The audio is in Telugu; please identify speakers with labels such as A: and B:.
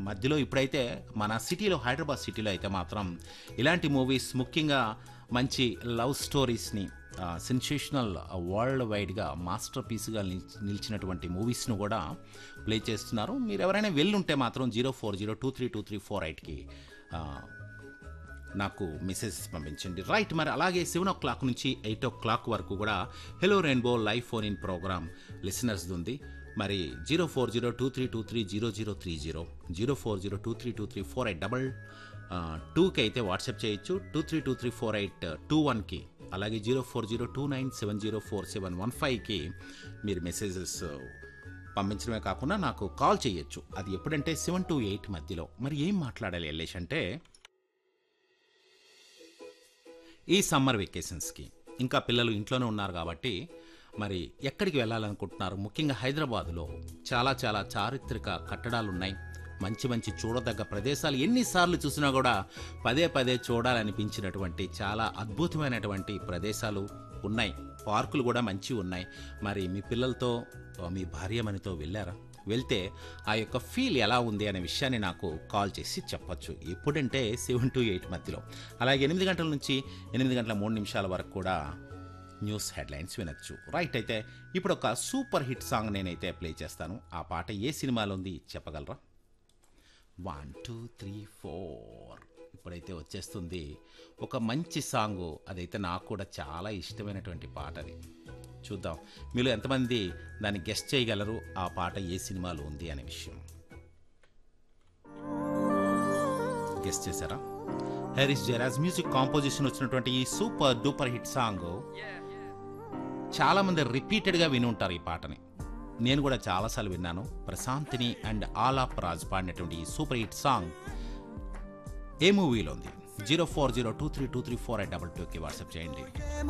A: మధ్యలో ఇప్పుడైతే మన సిటీలో హైదరాబాద్ సిటీలో అయితే మాత్రం ఇలాంటి మూవీస్ ముఖ్యంగా మంచి లవ్ స్టోరీస్ని సెన్సేషనల్ వరల్డ్ వైడ్గా మాస్టర్ పీస్గా నిలిచినటువంటి మూవీస్ను కూడా ప్లే చేస్తున్నారు మీరు ఎవరైనా వెళ్ళుంటే మాత్రం zero four zero two three two three four ఎయిట్కి నాకు మెసేజ్ పంపించండి రైట్ మరి అలాగే సెవెన్ ఓ క్లాక్ నుంచి ఎయిట్ ఓ క్లాక్ వరకు కూడా hello rainbow live phone in programme లిసనర్స్ది ఉంది మరి zero four zero two three two three zero zero three zero zero four zero two three two three four eight double టూకి అయితే వాట్సాప్ చేయొచ్చు two three two three four eight two వన్కి అలాగే zero four zero two nine seven zero four seven one ఫైవ్కి మీరు మెసేజెస్ పంపించడమే కాకుండా నాకు కాల్ చేయొచ్చు అది ఎప్పుడంటే సెవెన్ టు ఎయిట్ మధ్యలో మరి ఏం మాట్లాడాలి ఎల్లేష్ అంటే ఈ సమ్మర్ వెకేషన్స్కి ఇంకా పిల్లలు ఇంట్లోనే ఉన్నారు కాబట్టి మరి ఎక్కడికి వెళ్ళాలనుకుంటున్నారు ముఖ్యంగా హైదరాబాదులో చాలా చాలా చారిత్రక కట్టడాలు ఉన్నాయి మంచి మంచి చూడదగ్గ ప్రదేశాలు ఎన్నిసార్లు చూసినా కూడా పదే పదే చూడాలనిపించినటువంటి చాలా అద్భుతమైనటువంటి ప్రదేశాలు ఉన్నాయి పార్కులు కూడా మంచివి ఉన్నాయి మరి మీ పిల్లలతో మీ భార్యమనితో వెళ్ళారా వెళ్తే ఆ యొక్క ఫీల్ ఎలా ఉంది అనే విషయాన్ని నాకు కాల్ చేసి చెప్పొచ్చు ఎప్పుడంటే సెవెన్ టు ఎయిట్ మధ్యలో అలాగే ఎనిమిది గంటల నుంచి ఎనిమిది గంటల మూడు నిమిషాల వరకు కూడా న్యూస్ హెడ్లైన్స్ వినొచ్చు రైట్ అయితే ఇప్పుడు ఒక సూపర్ హిట్ సాంగ్ నేనైతే ప్లే చేస్తాను ఆ పాట ఏ సినిమాలో ఉంది చెప్పగలరా వన్ టూ త్రీ ఫోర్ ఇప్పుడైతే వచ్చేస్తుంది ఒక మంచి సాంగ్ అదైతే నాకు కూడా చాలా ఇష్టమైనటువంటి పాట అది చూద్దాం మీలో ఎంతమంది దాన్ని గెస్ట్ చేయగలరు ఆ పాట ఏ సినిమాలో ఉంది అనే విషయం గెస్ట్ చేశారా హ్యారిస్ జెరాజ్ మ్యూజిక్ కాంపోజిషన్ వచ్చినటువంటి ఈ సూపర్ డూపర్ హిట్ సాంగ్ చాలా మంది రిపీటెడ్గా విని ఉంటారు ఈ పాటని నేను కూడా చాలాసార్లు విన్నాను ప్రశాంతిని అండ్ ఆలాప్ రాజ్ పాడినటువంటి ఈ సూపర్ హిట్ సాంగ్ ఏ మూవీలో ఉంది zero four zero two three two three four eight double టూకి వాట్సాప్ చేయండి